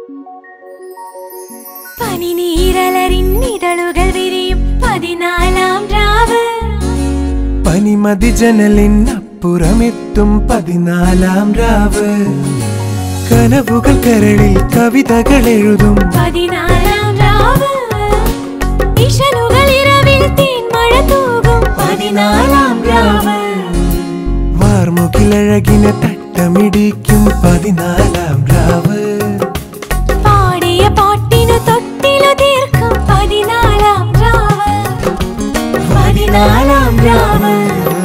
പനിനീരലറിന്നിതളുകൾ വിരിയും പതിനാലാം രാവ് പനിമതി ജനലിനപ്പുറമെത്തും പതിനാലാം രാവ് കനവുകൾ കരളിൽ കവിതകൾ എഴുതും പതിനാലാം രാവ് ഇഷലുകൾ ഇരവിൽ തേൻമഴ തൂകും പതിനാലാം രാവ് വാർമുകിലഴകിനെ തട്ടമിടിക്കും പതിനാലാം രാവ് പാടിയ പാട്ടിനു തൊട്ടിലു തീർക്കും പതിനാലാം രാവ് പതിനാലാം രാവ്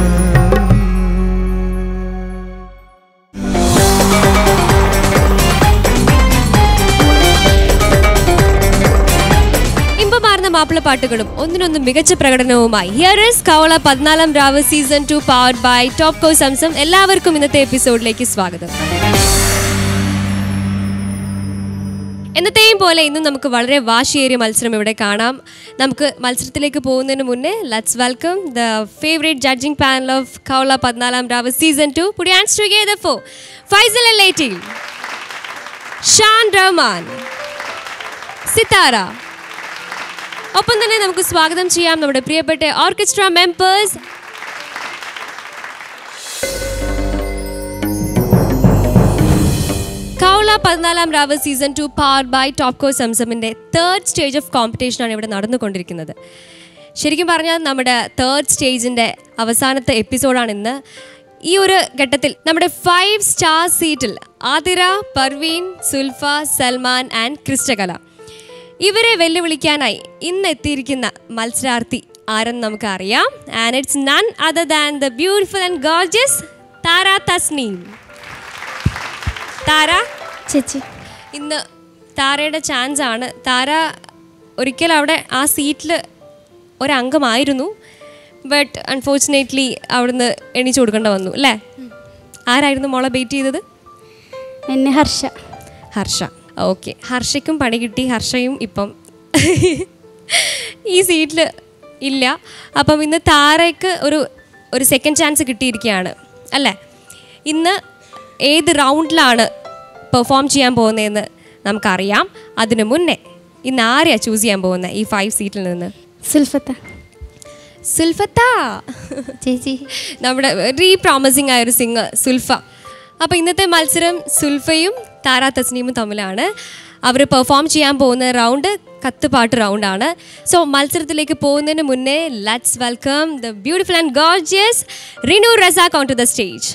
ഇമ്പമാർന്ന മാപ്പിളപ്പാട്ടുകളും ഒന്നിനൊന്നും മികച്ച പ്രകടനവുമായി ഹിയർ ഇസ് കവള Pathinalam Raavu season two powered by Topco Zamzam എല്ലാവർക്കും ഇന്നത്തെ എപ്പിസോഡിലേക്ക് സ്വാഗതം എന്നത്തെയും പോലെ ഇന്നും നമുക്ക് വളരെ വാശിയേറിയ മത്സരം ഇവിടെ കാണാം നമുക്ക് മത്സരത്തിലേക്ക് പോകുന്നതിന് മുന്നേ let's welcome the favourite judging panel of കൗള Pathinalam Raavu season two put hands together for Faisal Elettil Shan Rahman Sithara ഒപ്പം തന്നെ നമുക്ക് സ്വാഗതം ചെയ്യാം നമ്മുടെ പ്രിയപ്പെട്ട ഓർക്കസ്ട്ര മെമ്പേഴ്സ് കൗള Pathinalam Raavu season two power by Topco സംസമിൻ്റെ തേർഡ് സ്റ്റേജ് ഓഫ് കോമ്പറ്റീഷനാണ് ഇവിടെ നടന്നുകൊണ്ടിരിക്കുന്നത് ശരിക്കും പറഞ്ഞാൽ നമ്മുടെ തേർഡ് സ്റ്റേജിൻ്റെ അവസാനത്തെ എപ്പിസോഡാണ് ഇന്ന് ഈ ഒരു ഘട്ടത്തിൽ നമ്മുടെ ഫൈവ് സ്റ്റാർ സീറ്റിൽ ആതിര പർവീൻ സുൽഫ സൽമാൻ ആൻഡ് ക്രിസ്റ്റകല ഇവരെ വെല്ലുവിളിക്കാനായി ഇന്ന് എത്തിയിരിക്കുന്ന മത്സരാർത്ഥി ആരെന്ന് നമുക്കറിയാം and it's none other than the beautiful and gorgeous Thara Thasneem Thara ചേച്ചി ഇന്ന് താരയുടെ ചാൻസ് ആണ് താര ഒരിക്കൽ അവിടെ ആ സീറ്റിൽ ഒരംഗമായിരുന്നു ബട്ട് അൺഫോർച്ചുനേറ്റ്ലി അവിടുന്ന് എണീച്ചു കൊടുക്കേണ്ട വന്നു അല്ലേ ആരായിരുന്നു മോളെ ബേറ്റ് ചെയ്തത് എന്നെ ഹർഷ ഹർഷ ഓക്കെ ഹർഷയ്ക്കും പണി കിട്ടി ഹർഷയും ഇപ്പം ഈ സീറ്റിൽ ഇല്ല അപ്പം ഇന്ന് താരയ്ക്ക് ഒരു ഒരു സെക്കൻഡ് ചാൻസ് കിട്ടിയിരിക്കുകയാണ് അല്ലേ ഇന്ന് ഏത് റൗണ്ടിലാണ് പെർഫോം ചെയ്യാൻ പോകുന്നതെന്ന് നമുക്കറിയാം അതിനു മുന്നേ ഇന്ന് ആരെയാണ് ചൂസ് ചെയ്യാൻ പോകുന്നത് ഈ ഫൈവ് സീറ്റിൽ നിന്ന് സുൽഫത്ത സുൽഫത്ത ചേച്ചി നമ്മുടെ വെരി പ്രോമിസിങ് ആയ ഒരു സിംഗർ സുൽഫ അപ്പോൾ ഇന്നത്തെ മത്സരം സുൽഫയും താര തസ്നീമും തമ്മിലാണ് അവർ പെർഫോം ചെയ്യാൻ പോകുന്ന റൗണ്ട് കത്തുപാട്ട് റൗണ്ടാണ് സോ മത്സരത്തിലേക്ക് പോകുന്നതിന് മുന്നേ let's welcome the beautiful and gorgeous Rinu Razak on to the stage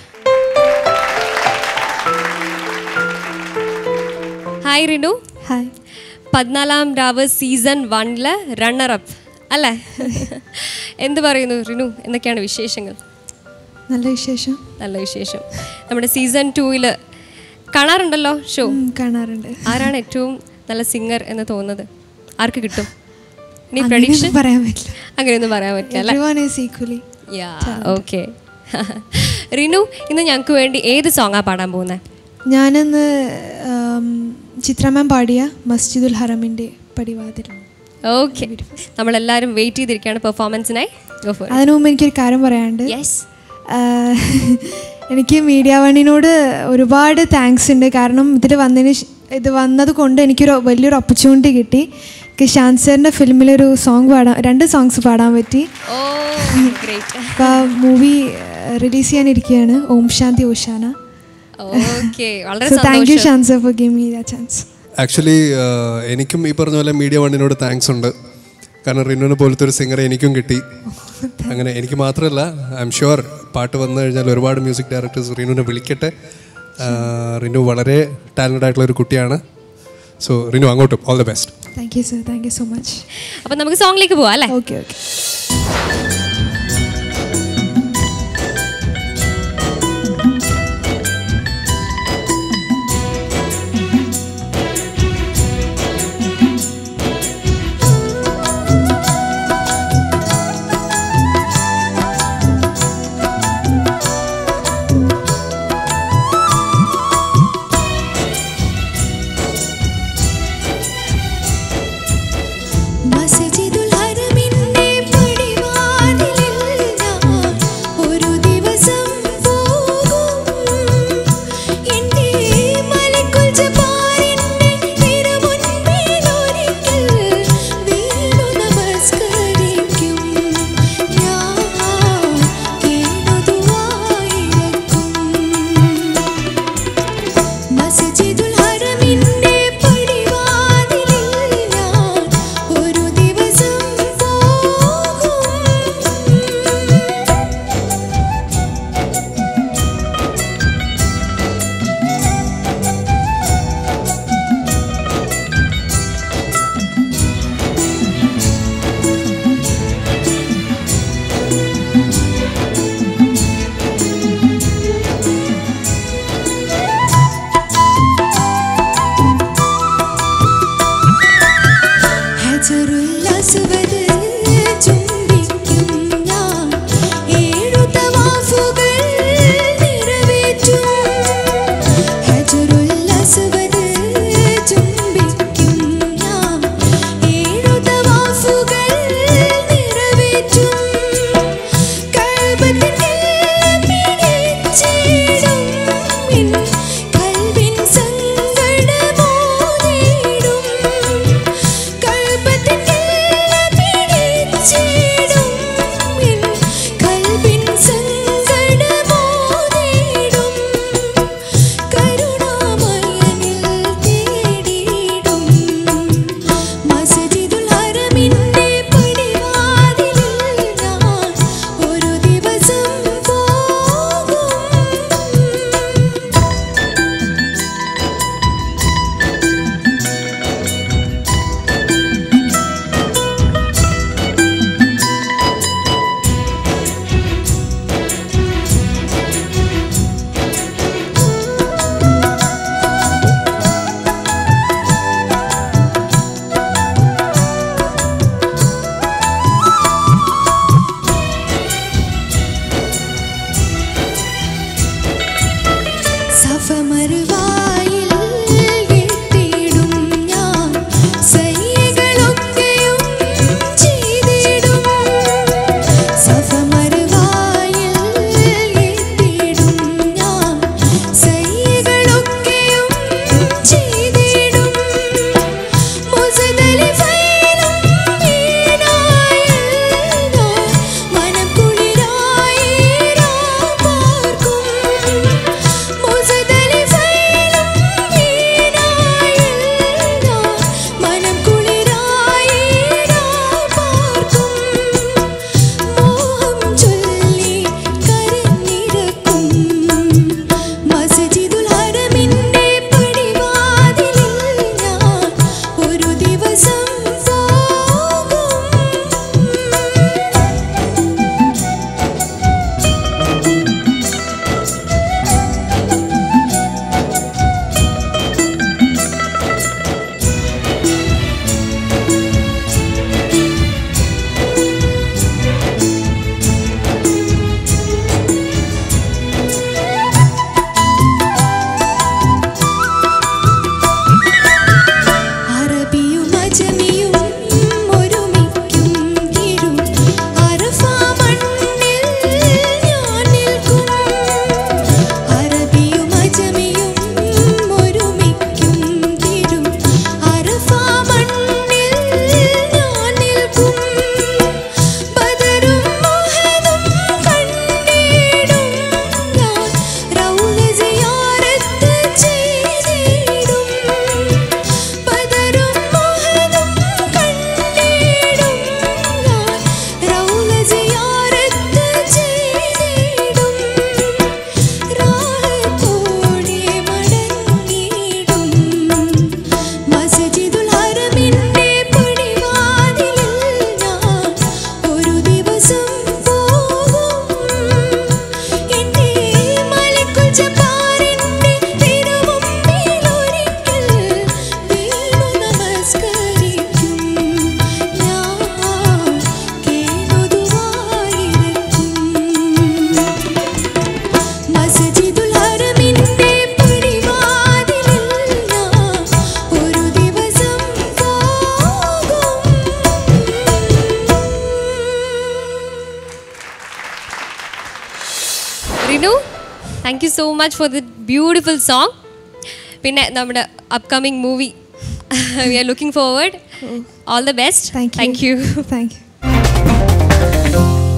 hi Rinu hi Pathinalam Raavu season വണ്ണില് runner-up അല്ലേ എന്ത് പറയുന്നു റിനു എന്തൊക്കെയാണ് വിശേഷങ്ങൾ നല്ല വിശേഷം നല്ല വിശേഷം നമ്മുടെ സീസൺ ടൂവിൽ കാണാറുണ്ടല്ലോ ഷോ ഉം, കാണാറുണ്ട് ആരാണ് ഏറ്റവും നല്ല സിംഗർ എന്ന് തോന്നുന്നത് ആർക്ക് കിട്ടും ഇനി അങ്ങനെയൊന്നും പ്രഡിക്ഷൻ പറയാൻ പറ്റില്ല അങ്ങനെയൊന്നും പറയാൻ പറ്റില്ല അല്ലേ everyone is equally yeah okay Rinu ഇന്ന് ഞങ്ങൾക്ക് വേണ്ടി ഏത് സോങ്ങാണ് പാടാൻ പോകുന്നത് ഞാനിന്ന് ആം, ചിത്ര മാം പാടിയ മസ്ജിദുൽ ഹറമിൻ്റെ പടിവാതിൽ ഓക്കെ നമ്മളെല്ലാവരും വെയിറ്റ് ചെയ്തിരിക്കുകയാണ് പെർഫോമൻസിനായി ഗോ ഫോർ അതിനു മുമ്പ് എനിക്കൊരു കാര്യം പറയാനുണ്ട് യെസ് ആ, എനിക്ക് മീഡിയ വണ്ണിനോട് ഒരുപാട് താങ്ക്സ് ഉണ്ട് കാരണം ഇതിൽ വന്നതിന് ശ്- ഇത് വന്നത് കൊണ്ട് എനിക്കൊരു വലിയൊരു ഓപ്പർച്യൂണിറ്റി കിട്ടി എനിക്ക് ഷാൻ സാറിൻ്റെ ഫിലിമിലൊരു സോങ് പാടാൻ രണ്ട് സോങ്സ് പാടാൻ പറ്റി ഓ ഗ്രേറ്റ് അപ്പോൾ ആ മൂവി റിലീസ് ചെയ്യാനിരിക്കുകയാണ് ഓം ശാന്തി ഓശാന ഓക്കെ വളരെ സോ താങ്ക് യു സന്തോഷം Shan sir for give me the chance actually എനിക്കും ഈ പറഞ്ഞ പോലെ മീഡിയ വണ്ണിനോട് താങ്ക്സ് ഉണ്ട് കാരണം റിനുവിനെ പോലത്തെ ഒരു സിംഗറെ എനിക്കും കിട്ടി അങ്ങനെ എനിക്ക് മാത്രമല്ല ഐ എം ഷുവർ പാട്ട് വന്നു കഴിഞ്ഞാൽ ഒരുപാട് മ്യൂസിക് ഡയറക്ടേഴ്സ് റിനുവിനെ വിളിക്കട്ടെ ആ, റിനു വളരെ ടാലൻറ്റഡ് ആയിട്ടുള്ള ഒരു കുട്ടിയാണ് സോ റിനു അങ്ങോട്ടും all the best thank you sir thank you so much അപ്പം നമുക്ക് സോങ്ങിലേക്ക് പോവാം അല്ലേ ഓക്കെ ഓക്കെ മസ്ജിദുൽ ഹറമിന്റെ പടിവാതിൽ so much for the beautiful song പിന്നെ നമ്മുടെ upcoming movie we are looking forward all the best thank thank you thank U